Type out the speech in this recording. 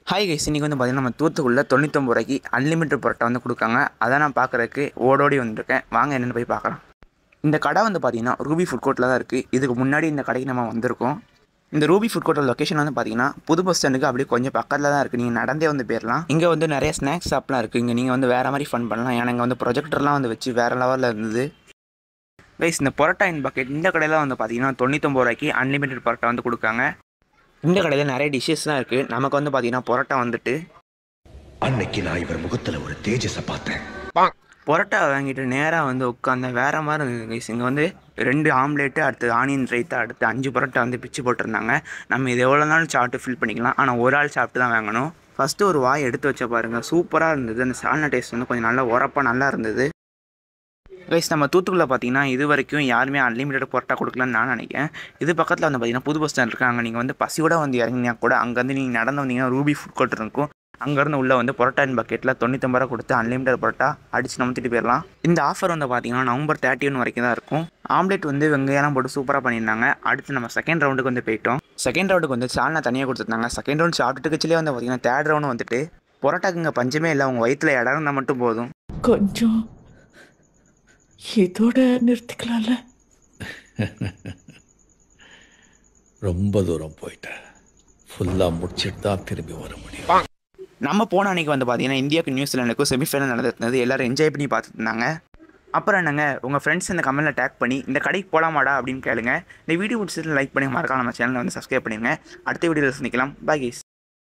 hi guys இன்றைக்கி வந்து பார்த்தீங்கன்னா நம்ம தூத்துக்குள்ள தொண்ணூத்தொம்பது ரூபாய்க்கு அன்லிமிட்டட் பரோட்டா வந்து கொடுக்காங்க அதை நான் பார்க்குறதுக்கு ஓடோடி வந்திருக்கேன் வாங்க என்னென்னு போய் பார்க்கலாம் இந்த கடை வந்து பார்த்தீங்கன்னா ரூபி ஃபுட் கோர்ட்டில் தான் இருக்குது இதுக்கு முன்னாடி இந்த கடைக்கு நம்ம வந்திருக்கோம் இந்த ரூபி ஃபுட் கோர்ட்டோட லொக்கேஷன் வந்து பார்த்தீங்கன்னா புது பஸ் ஸ்டாண்டுக்கு அப்படியே கொஞ்சம் பக்கத்தில் தான் இருக்குது நீங்கள் நடந்தே வந்து போயிடலாம் இங்கே வந்து நிறைய ஸ்நாக்ஸ் ஷாப்லாம் இருக்குது இங்கே நீங்கள் வந்து வேறு மாதிரி ஃபன் பண்ணலாம் ஏன்னா இங்கே வந்து ப்ரொஜெக்டர்லாம் வந்து வச்சு வேறு லெவலில் இருந்தது கைஸ் இந்த பரோட்டா இன் பக்கெட் இந்த கடையில் வந்து பார்த்தீங்கன்னா தொண்ணூத்தொம்பது ரூபாய்க்கு அன்லிமிட்டட் பரோட்டா வந்து கொடுக்காங்க இந்த கடையில் நிறைய டிஷ்ஷஸ்லாம் இருக்குது நமக்கு வந்து பார்த்தீங்கன்னா பரோட்டா வந்துட்டு அன்னைக்கு நான் இவர் முகத்துல ஒரு தேஜஸ பார்த்தேன் பரோட்டா வாங்கிட்டு நேராக வந்து உட்காந்து வேற மாதிரி இருந்தது கைஸ் இங்கே வந்து ரெண்டு ஆம்லேட்டு அடுத்து ஆனியன் ரைத்தா அடுத்து அஞ்சு பரோட்டா வந்து பிச்சு போட்டிருந்தாங்க நம்ம இது எவ்வளோ நாளும் சாப்பிட்டு ஃபில் பண்ணிக்கலாம் ஆனால் ஒரு ஆள் சாப்பிட்டு தான் வாங்கணும் ஃபஸ்ட்டு ஒரு வாய் எடுத்து வச்ச பாருங்க சூப்பராக இருந்தது அந்த சால்னா டேஸ்ட் வந்து கொஞ்சம் நல்லா உரப்பாக நல்லா இருந்தது கைஸ் நம்ம தூத்துக்குள்ள பார்த்தீங்கன்னா இது வரைக்கும் யாருமே அன்லிமிட்டட் பரோட்டா கொடுக்கலன்னு நான் நினைக்கிறேன் இது பக்கத்தில் வந்து பார்த்தீங்கன்னா புது பஸ் ஸ்டாண்ட் இருக்காங்க நீங்கள் வந்து பசியோட வந்து இறங்கினா கூட அங்கேருந்து நீங்கள் நடந்து வந்தீங்கன்னா ரூபி ஃபுட் கோர்ட் இருக்கும் அங்கேருந்து உள்ளே வந்து பரோட்டான் பக்கெட்டில் தொண்ணூத்தொம்பது ரூபா கொடுத்து அன்லிமிட்டட் பரோட்டா அடிச்சு நமுத்திட்டு போயிடலாம் இந்த ஆஃபர் வந்து பார்த்தீங்கன்னா நவம்பர் தேர்ட்டி ஒன் வரைக்கும் தான் இருக்கும் ஆம்லெட் வந்து வெங்காயம் போட்டு சூப்பராக பண்ணியிருந்தாங்க அடுத்து நம்ம செகண்ட் ரவுண்டுக்கு வந்து போயிட்டோம் செகண்ட் ரவுண்டுக்கு வந்து சால்னா தனியாக கொடுத்துருந்தாங்க செகண்ட் ரவுண்ட் சாப்பிட்டுட்டு கட்சிலே வந்து பார்த்தீங்கன்னா தேர்ட் ரவுண்டு வந்துட்டு பரோட்டாக்கு இங்கே பஞ்சமே இல்லை உங்கள் வயிற்றில் இடம் இருந்தால் மட்டும் போதும் கொஞ்சம் இதோட நிறுத்திக்கலாம்ல ரொம்ப தூரம் போயிட்டேன் ஃபுல்லா முடிச்சிட்டு தான் திரும்பி வர முடியும் நம்ம போன அன்னைக்கு வந்து பார்த்தீங்கன்னா இந்தியாவுக்கு நியூசிலாண்டுக்கும் செமிஃபைனல் நடந்திருந்தது எல்லாரும் என்ஜாய் பண்ணி பார்த்துட்டு இருந்தாங்க அப்புறம் என்னங்க உங்கள் ஃப்ரெண்ட்ஸ் இந்த கமெண்ட்டில் டேக் பண்ணி இந்த கடைக்கு போகலாமாடா அப்படின்னு கேளுங்க இந்த வீடியோ பிடிச்சது லைக் பண்ணி மறக்காம நம்ம சேனலை வந்து சப்ஸ்கிரைப் பண்ணிடுங்க அடுத்த வீடியோவில் சந்திக்கலாம் பாய் கேஸ்